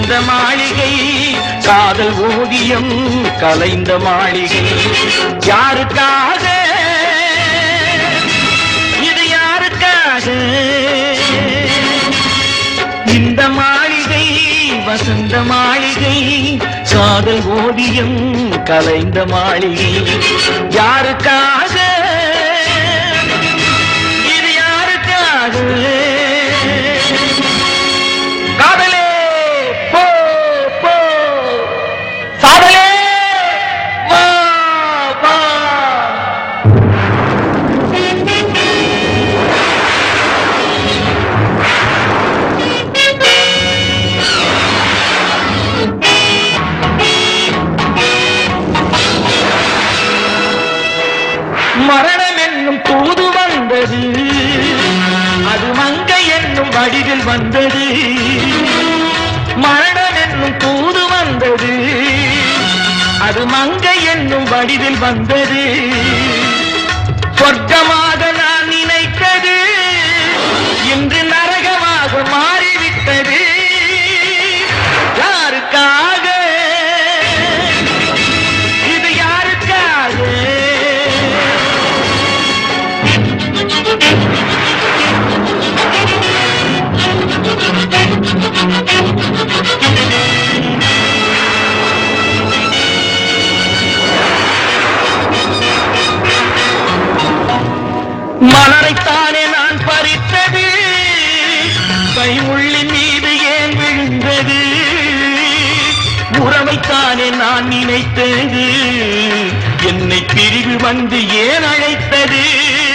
இந்த மாளிகை காதல் ஓவியம் கலைந்த மாளிகை யாருக்காக இது யாருக்காக இந்த மாளிகை வசந்த மாளிகை காதல் ஓவியம் கலைந்த மாளிகை யாருக்காக இது யாருக்காக காதலே போ போ சாதலே வா வா மரணம் என்னும் தூது வந்தது அது மங்கை என்னும் வடிவில் வந்தது மரணம் என்னும் தூது வந்தது அது மங்கை என்னும் வடிவில் வந்தது சொர்க்கமாக நான் நினைத்தது இன்று நரகமாக மாறிவிட்டது யாருக்காக இது யாருக்காக மலரைத்தானே நான் பறித்தது கைமுள்ளின் மீது ஏன் விழுந்தது உறவைத்தானே நான் நினைத்தது என்னை பிரிவு வந்து ஏன் அழைத்தது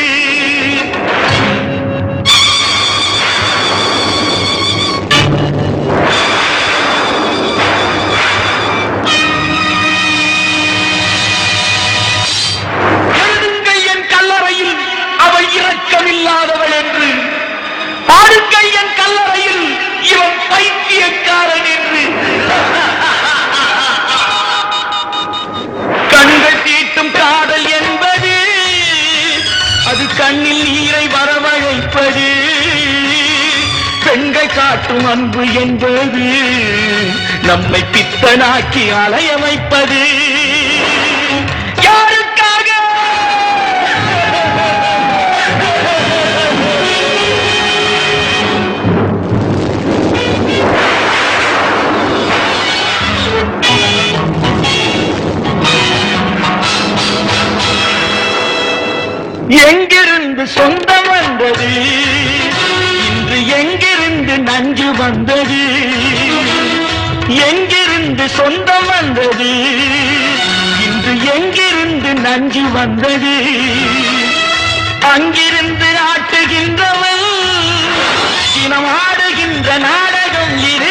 எழுதுங்கள் என் கல்லறையில் அவள் இரக்கமில்லாதவள் என்று பாடுங்கள் என் கல்லறையில் இவன் பைத்தியக்காரன் என்று கண்கள் தீட்டும் காதல் என்பது அது கண்ணில் நீரை வரவழைப்பது பெண்கள் காட்டும் அன்பு என்பது நம்மை பித்தனாக்கி அலைய வைப்பது யாருக்காக எங்கிருந்து சொந்தம் வந்தது இன்று எங்கிருந்து நஞ்சு வந்தது எங்கிருந்து சொந்தம் வந்தது இன்று எங்கிருந்து நஞ்சு வந்தது அங்கிருந்து ஆட்டுகின்றவள் தினம் ஆடுகின்ற நாடகம் இது